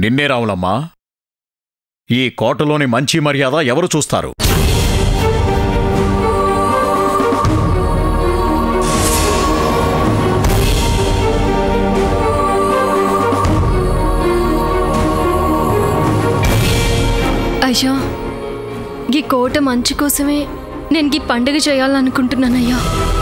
నిన్నే రావులమ్మా ఈ కోటలోని మంచి మర్యాద ఎవరు చూస్తారు అయ్యా ఈ కోట మంచి కోసమే నేను ఈ పండుగ చేయాలనుకుంటున్నానయ్యా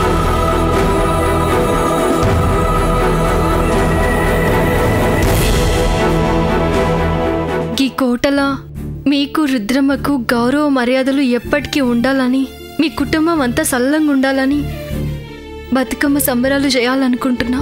ఈ కోటలా మీకు రుద్రమ్మకు గౌరవ మర్యాదలు ఎప్పటికీ ఉండాలని మీ కుటుంబం అంతా సల్లంగా ఉండాలని బతుకమ్మ సంబరాలు చేయాలనుకుంటున్నా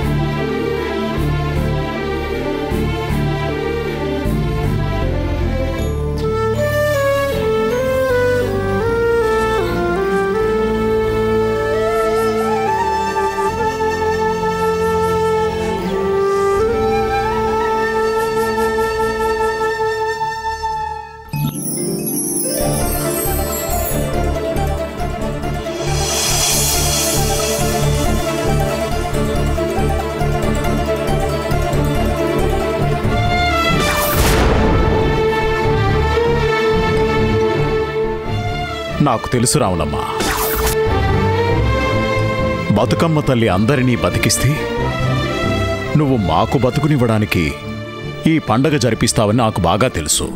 నాకు తెలుసు రావులమ్మా బతుకమ్మ తల్లి అందరినీ బతికిస్తే నువ్వు మాకు బతుకునివ్వడానికి ఈ పండగ జరిపిస్తావని నాకు బాగా తెలుసు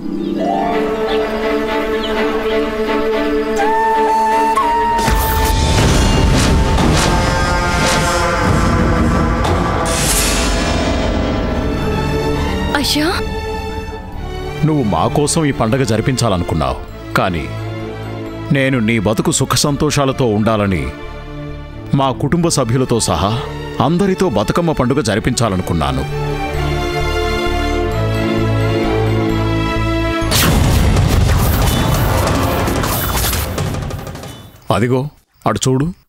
అయ్యా నువ్వు మా కోసం ఈ పండగ జరిపించాలనుకున్నావు కానీ నేను నీ బతుకు సుఖ సంతోషాలతో ఉండాలని మా కుటుంబ సభ్యులతో సహా అందరితో బతుకమ్మ పండుగ జరిపించాలనుకున్నాను అదిగో అటు చూడు